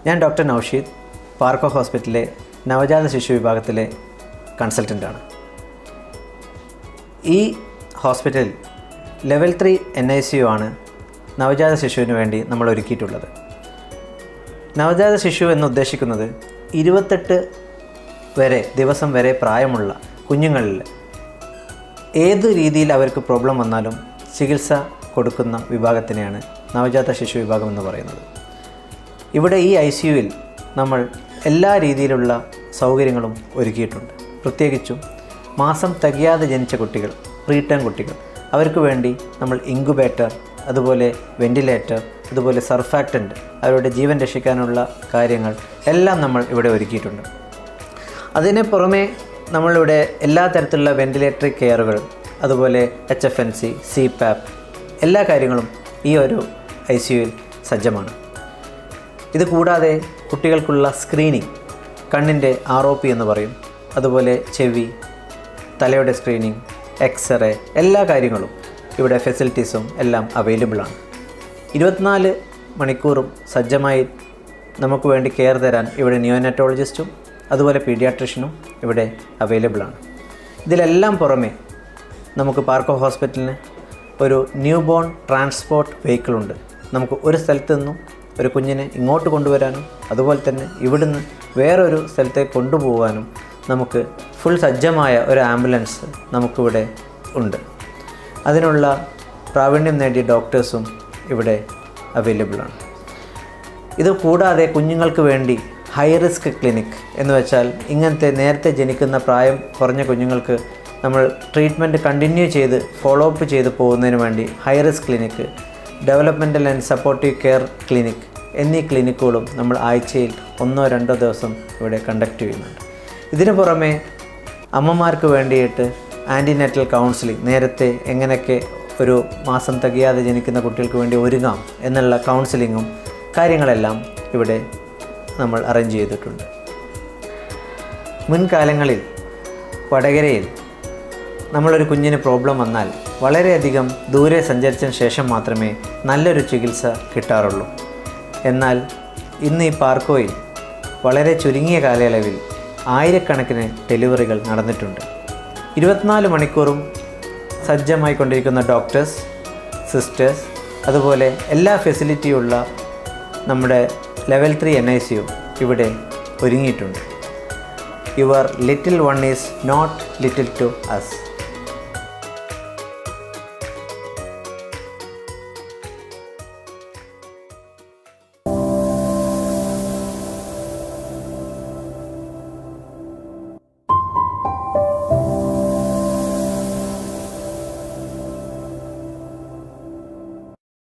ഞാൻ ഡോക്ടർ നൌഷീദ് പാർക്കോ ഹോസ്പിറ്റലിലെ നവജാത ശിശു വിഭാഗത്തിലെ കൺസൾട്ടൻ്റാണ് ഈ ഹോസ്പിറ്റലിൽ level three N I C U ആണ് നവജാത ശിശുവിന് വേണ്ടി നമ്മൾ ഒരുക്കിയിട്ടുള്ളത് നവജാത ശിശു എന്ന് ഉദ്ദേശിക്കുന്നത് ഇരുപത്തെട്ട് വരെ ദിവസം വരെ പ്രായമുള്ള കുഞ്ഞുങ്ങളിൽ ഏത് രീതിയിൽ അവർക്ക് പ്രോബ്ലം വന്നാലും ചികിത്സ കൊടുക്കുന്ന വിഭാഗത്തിനെയാണ് നവജാത ശിശു വിഭാഗം എന്ന് പറയുന്നത് ഇവിടെ ഈ ഐ സി യുവിൽ നമ്മൾ എല്ലാ രീതിയിലുള്ള സൗകര്യങ്ങളും ഒരുക്കിയിട്ടുണ്ട് പ്രത്യേകിച്ചും മാസം തികയാതെ ജനിച്ച കുട്ടികൾ പ്രീടേം കുട്ടികൾ അവർക്ക് വേണ്ടി നമ്മൾ ഇൻക്യുബേറ്റർ അതുപോലെ വെൻറ്റിലേറ്റർ അതുപോലെ സർഫാക്റ്റൻ്റ് അവരുടെ ജീവൻ രക്ഷിക്കാനുള്ള കാര്യങ്ങൾ എല്ലാം നമ്മൾ ഇവിടെ ഒരുക്കിയിട്ടുണ്ട് അതിന് പുറമെ നമ്മളിവിടെ എല്ലാ തരത്തിലുള്ള വെൻറ്റിലേറ്ററി കെയറുകൾ അതുപോലെ H F N C CPAP എല്ലാ കാര്യങ്ങളും ഈ ഒരു ഐ സി യുവിൽ സജ്ജമാണ് ഇത് കൂടാതെ കുട്ടികൾക്കുള്ള സ്ക്രീനിങ് കണ്ണിൻ്റെ ആർ ഒ പി എന്ന് പറയും അതുപോലെ ചെവി തലയുടെ സ്ക്രീനിങ് എക്സ്റേ എല്ലാ കാര്യങ്ങളും ഇവിടെ ഫെസിലിറ്റീസും എല്ലാം അവൈലബിൾ ആണ് ഇരുപത്തിനാല് മണിക്കൂറും സജ്ജമായി നമുക്ക് വേണ്ടി കെയർ തരാൻ ഇവിടെ നിയോനറ്റോളജിസ്റ്റും അതുപോലെ പീഡിയാട്രിഷ്യനും ഇവിടെ അവൈലബിൾ ആണ് ഇതിലെല്ലാം പുറമെ നമുക്ക് പാർക്കോ ഹോസ്പിറ്റലിന് ഒരു ന്യൂ ബോൺ ട്രാൻസ്പോർട്ട് വെഹിക്കിളുണ്ട് നമുക്ക് ഒരു സ്ഥലത്ത് നിന്നും ഒരു കുഞ്ഞിനെ ഇങ്ങോട്ട് കൊണ്ടുവരാനും അതുപോലെ തന്നെ ഇവിടുന്ന് വേറൊരു സ്ഥലത്തേക്ക് കൊണ്ടുപോകാനും നമുക്ക് ഫുൾ സജ്ജമായ ഒരു ആംബുലൻസ് നമുക്കിവിടെ ഉണ്ട് അതിനുള്ള പ്രാവീണ്യം നേടിയ ഡോക്ടേഴ്സും ഇവിടെ അവൈലബിൾ ആണ് ഇത് കൂടാതെ കുഞ്ഞുങ്ങൾക്ക് വേണ്ടി ഹൈ റിസ്ക് ക്ലിനിക് എന്ന് വെച്ചാൽ ഇങ്ങനത്തെ നേരത്തെ ജനിക്കുന്ന പ്രായം കുറഞ്ഞ കുഞ്ഞുങ്ങൾക്ക് നമ്മൾ ട്രീറ്റ്മെൻറ്റ് കണ്ടിന്യൂ ചെയ്ത് ഫോളോ അപ്പ് ചെയ്ത് പോകുന്നതിന് വേണ്ടി high risk clinic developmental and supportive care clinic എന്നീ ക്ലിനിക്കുകളും നമ്മൾ ആഴ്ചയിൽ ഒന്നോ രണ്ടോ ദിവസം ഇവിടെ കണ്ടക്ട് ചെയ്യുന്നുണ്ട് ഇതിനു പുറമെ അമ്മമാർക്ക് വേണ്ടിയിട്ട് ആൻറ്റിനെറ്റൽ കൗൺസിലിംഗ് നേരത്തെ എങ്ങനെയൊക്കെ ഒരു മാസം തികയാതെ ജനിക്കുന്ന കുട്ടികൾക്ക് വേണ്ടി ഒരുങ്ങാം എന്നുള്ള കൗൺസിലിങ്ങും കാര്യങ്ങളെല്ലാം ഇവിടെ നമ്മൾ അറേഞ്ച് ചെയ്തിട്ടുണ്ട് മുൻകാലങ്ങളിൽ വടകരയിൽ നമ്മളൊരു കുഞ്ഞിന് പ്രോബ്ലം വന്നാൽ വളരെയധികം ദൂരെ സഞ്ചരിച്ചതിന് ശേഷം മാത്രമേ നല്ലൊരു ചികിത്സ കിട്ടാറുള്ളൂ എന്നാൽ ഇന്ന് ഈ പാർക്കോയിൽ വളരെ ചുരുങ്ങിയ കാലയളവിൽ ആയിരക്കണക്കിന് ഡെലിവറികൾ നടന്നിട്ടുണ്ട് ഇരുപത്തിനാല് മണിക്കൂറും സജ്ജമായി കൊണ്ടിരിക്കുന്ന ഡോക്ടേഴ്സ് സിസ്റ്റേഴ്സ് അതുപോലെ എല്ലാ ഫെസിലിറ്റിയുള്ള നമ്മുടെ level three N I C U ഇവിടെ ഒരുങ്ങിയിട്ടുണ്ട് your little one is not little to us